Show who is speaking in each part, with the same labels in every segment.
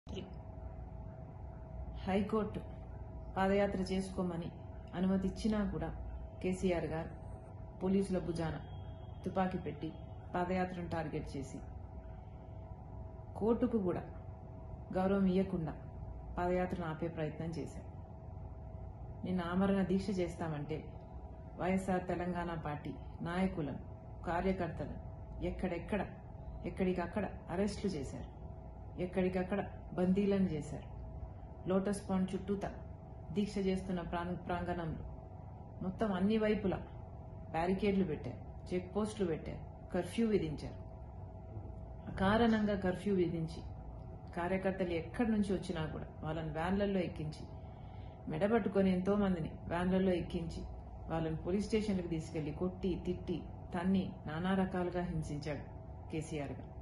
Speaker 1: high court పాదయాత్ర చేసుకోమని అనుమతి ఇచ్చినా కూడా కేసీఆర్ గారు పోలీసుల భుజాన తుపాకీ పెట్టి పాదయాత్రను టార్గెట్ చేసి కోర్టుకు కూడా గౌరవం ఇవ్వకుండా పాదయాత్రను ఆపే ప్రయత్నం చేశారు నిన్న ఆమరణ దీక్ష చేస్తామంటే వైఎస్ఆర్ తెలంగాణ పార్టీ నాయకులను కార్యకర్తలను ఎక్కడెక్కడ ఎక్కడికక్కడ అరెస్టులు చేశారు ఎక్కడికక్కడ బందీలను చేశారు లోటస్ పాండ్ చుట్టూత దీక్ష చేస్తున్న ప్రాం- ప్రాంగణంలో మొత్తం అన్ని వైపులా బ్యారికేడ్లు పెట్టారు చెక్ పోస్టులు పెట్టారు కర్ఫ్యూ విధించారు అకారణంగా కర్ఫ్యూ విధించి కార్యకర్తలు ఎక్కడి నుంచి వచ్చినా కూడా వాళ్ళని వ్యాన్లలో ఎక్కించి మెడబట్టుకొని ఎంతో మందిని వ్యాన్లలో ఎక్కించి వాళ్ళని పోలీస్ స్టేషన్లకు తీసుకెళ్లి కొట్టి తిట్టి తన్ని నానా రకాలుగా హింసించాడు కేసీఆర్ గారు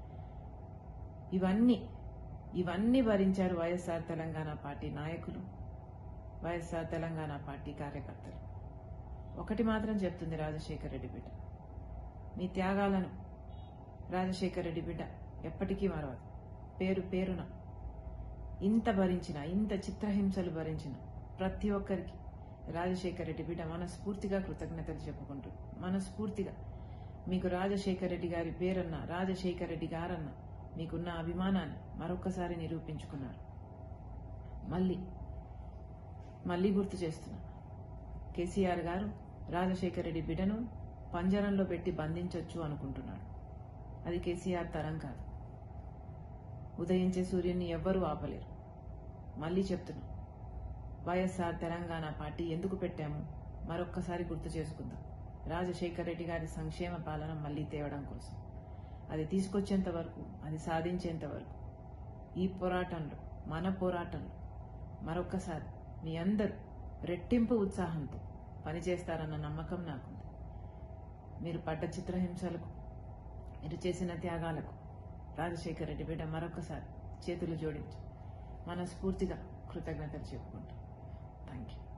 Speaker 1: ఇవన్నీ ఇవన్నీ భరించారు వైఎస్ఆర్ తెలంగాణ పార్టీ నాయకులు వైఎస్ఆర్ తెలంగాణ పార్టీ కార్యకర్తలు ఒకటి మాత్రం చెప్తుంది రాజశేఖర రెడ్డి బిడ్డ మీ త్యాగాలను రాజశేఖర రెడ్డి బిడ్డ ఎప్పటికీ మరవదు పేరు పేరున ఇంత భరించిన ఇంత చిత్రహింసలు భరించిన ప్రతి ఒక్కరికి రాజశేఖర రెడ్డి బిడ్డ మనస్ఫూర్తిగా కృతజ్ఞతలు చెప్పుకుంటూ మనస్ఫూర్తిగా మీకు రాజశేఖర రెడ్డి గారి పేరన్న రాజశేఖర రెడ్డి గారన్న మీకున్న అభిమానాన్ని మరొక్కసారి నిరూపించుకున్నారు మళ్ళీ మళ్ళీ గుర్తు చేస్తున్నా కేసీఆర్ గారు రాజశేఖర రెడ్డి బిడ్డను పంజరంలో పెట్టి బంధించొచ్చు అనుకుంటున్నాడు అది కేసీఆర్ తరం కాదు ఉదయించే సూర్యుని ఎవ్వరూ ఆపలేరు మళ్ళీ చెప్తున్నా వైఎస్ఆర్ తెలంగాణ పార్టీ ఎందుకు పెట్టాము మరొక్కసారి గుర్తు చేసుకుందాం రాజశేఖర రెడ్డి గారి సంక్షేమ పాలన మళ్లీ తేవడం కోసం అది తీసుకొచ్చేంత వరకు అది సాధించేంత వరకు ఈ పోరాటంలో మన పోరాటంలో మరొక్కసారి మీ అందరూ రెట్టింపు ఉత్సాహంతో పనిచేస్తారన్న నమ్మకం నాకుంది మీరు పడ్డ చిత్రహింసలకు మీరు చేసిన త్యాగాలకు రాజశేఖర రెడ్డి బిడ్డ మరొకసారి చేతులు జోడించి మనస్ఫూర్తిగా కృతజ్ఞతలు చెప్పుకుంటాం థ్యాంక్ యూ